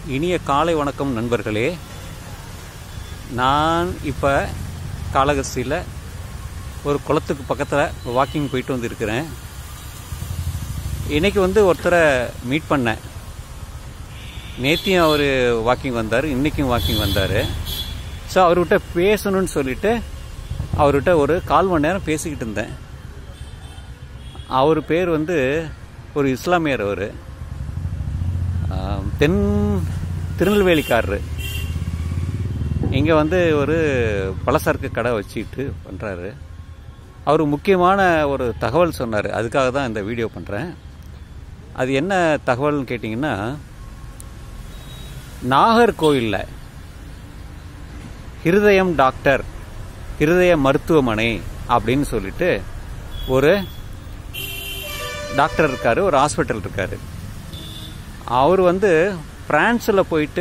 இனிய காலை வணக்கம் நண்பர்களே நான் இப்போ காளகஸ்தியில் ஒரு குளத்துக்கு பக்கத்தில் வாக்கிங் போயிட்டு வந்திருக்கிறேன் இன்றைக்கி வந்து ஒருத்தரை மீட் பண்ணேன் நேத்தியும் அவர் வாக்கிங் வந்தார் இன்றைக்கும் வாக்கிங் வந்தார் ஸோ அவர்கிட்ட பேசணும்னு சொல்லிட்டு அவர்கிட்ட ஒரு கால் மணி நேரம் பேசிக்கிட்டு இருந்தேன் அவர் பேர் வந்து ஒரு இஸ்லாமியர் அவர் தென் திருநெல்வேலிக்காரரு இங்கே வந்து ஒரு பலசரக்கு கடை வச்சுக்கிட்டு பண்ணுறாரு அவர் முக்கியமான ஒரு தகவல் சொன்னார் அதுக்காக தான் இந்த வீடியோ பண்ணுறேன் அது என்ன தகவல்னு கேட்டிங்கன்னா நாகர்கோயிலில் ஹிருதயம் டாக்டர் ஹிருதய மருத்துவமனை அப்படின்னு சொல்லிட்டு ஒரு டாக்டர் இருக்கார் ஒரு ஹாஸ்பிட்டல் இருக்கார் அவர் வந்து ஃப்ரான்ஸில் போயிட்டு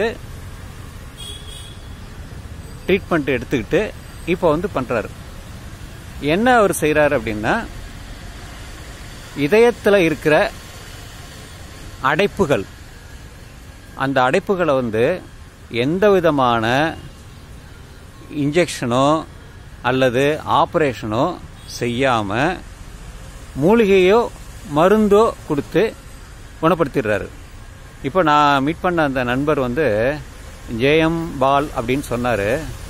ட்ரீட்மெண்ட் எடுத்துக்கிட்டு இப்போ வந்து பண்ணுறாரு என்ன அவர் செய்கிறாரு அப்படின்னா இதயத்தில் இருக்கிற அடைப்புகள் அந்த அடைப்புகளை வந்து எந்த விதமான இன்ஜெக்ஷனோ அல்லது ஆப்ரேஷனோ செய்யாமல் மூலிகையோ மருந்தோ கொடுத்து குணப்படுத்திடுறாரு இப்போ நான் மீட் பண்ண அந்த நண்பர் வந்து ஜேஎம் பால் அப்படின்னு சொன்னார்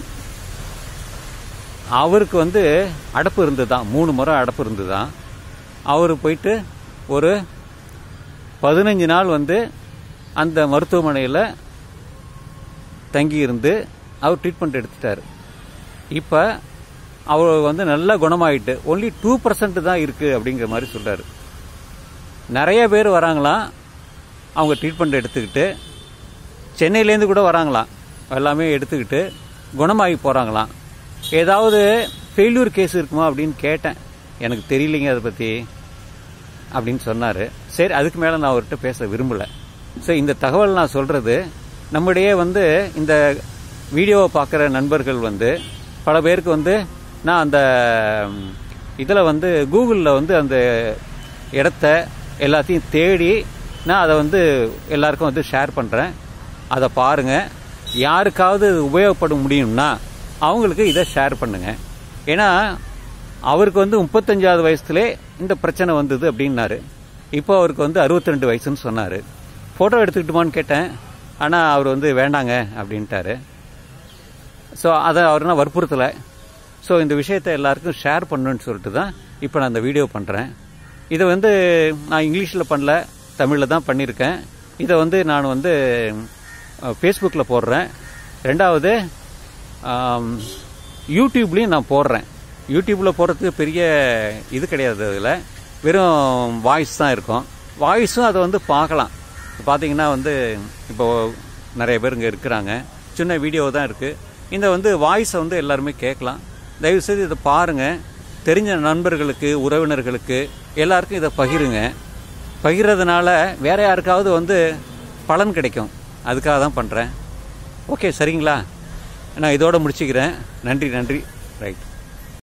அவருக்கு வந்து அடப்பு இருந்து தான் மூணு முறை அடப்பு இருந்து தான் அவர் போயிட்டு ஒரு பதினஞ்சு நாள் வந்து அந்த மருத்துவமனையில் தங்கியிருந்து அவர் ட்ரீட்மெண்ட் எடுத்துட்டார் இப்போ அவர் வந்து நல்லா குணமாயிட்டு ஒன்லி டூ பர்சன்ட் தான் இருக்குது அப்படிங்கிற மாதிரி சொல்கிறார் நிறைய பேர் வராங்களாம் அவங்க ட்ரீட்மெண்ட் எடுத்துக்கிட்டு சென்னையிலேருந்து கூட வராங்களாம் எல்லாமே எடுத்துக்கிட்டு குணமாகி போகிறாங்களாம் ஏதாவது ஃபெயில்யூர் கேஸ் இருக்குமா அப்படின்னு கேட்டேன் எனக்கு தெரியலைங்க அதை பற்றி அப்படின்னு சொன்னார் சரி அதுக்கு மேலே நான் அவர்கிட்ட பேச விரும்பலை ஸோ இந்த தகவல் நான் சொல்கிறது நம்முடைய வந்து இந்த வீடியோவை பார்க்குற நண்பர்கள் வந்து பல பேருக்கு வந்து நான் அந்த இதில் வந்து கூகுளில் வந்து அந்த இடத்த எல்லாத்தையும் தேடி நான் அதை வந்து எல்லாருக்கும் வந்து ஷேர் பண்ணுறேன் அதை பாருங்கள் யாருக்காவது உபயோகப்பட முடியும்னா அவங்களுக்கு இதை ஷேர் பண்ணுங்க ஏன்னா அவருக்கு வந்து முப்பத்தஞ்சாவது வயசுலே இந்த பிரச்சனை வந்தது அப்படின்னாரு இப்போ அவருக்கு வந்து அறுபத்தி ரெண்டு வயசுன்னு சொன்னார் ஃபோட்டோ எடுத்துக்கிட்டுமான்னு கேட்டேன் ஆனால் அவர் வந்து வேண்டாங்க அப்படின்ட்டாரு ஸோ அதை அவர் நான் வற்புறுத்தலை ஸோ இந்த விஷயத்தை எல்லாருக்கும் ஷேர் பண்ணுன்னு சொல்லிட்டு தான் இப்போ நான் இந்த வீடியோ பண்ணுறேன் இதை வந்து நான் இங்கிலீஷில் பண்ணல தமிழில் தான் பண்ணியிருக்கேன் இதை வந்து நான் வந்து ஃபேஸ்புக்கில் போடுறேன் ரெண்டாவது யூடியூப்லேயும் நான் போடுறேன் யூடியூப்பில் போடுறதுக்கு பெரிய இது கிடையாது அதில் வெறும் வாய்ஸ் தான் இருக்கும் வாய்ஸும் அதை வந்து பார்க்கலாம் பார்த்தீங்கன்னா வந்து இப்போ நிறைய பேர் இங்கே இருக்கிறாங்க சின்ன வீடியோ தான் இருக்குது இந்த வந்து வாய்ஸை வந்து எல்லாருமே கேட்கலாம் தயவுசெய்து இதை பாருங்கள் தெரிஞ்ச நண்பர்களுக்கு உறவினர்களுக்கு எல்லாருக்கும் இதை பகிருங்க பகிர்றதுனால வேற யாருக்காவது வந்து பலன் கிடைக்கும் அதுக்காக தான் பண்ணுறேன் ஓகே சரிங்களா நான் இதோட முடிச்சுக்கிறேன் நன்றி நன்றி ரைட்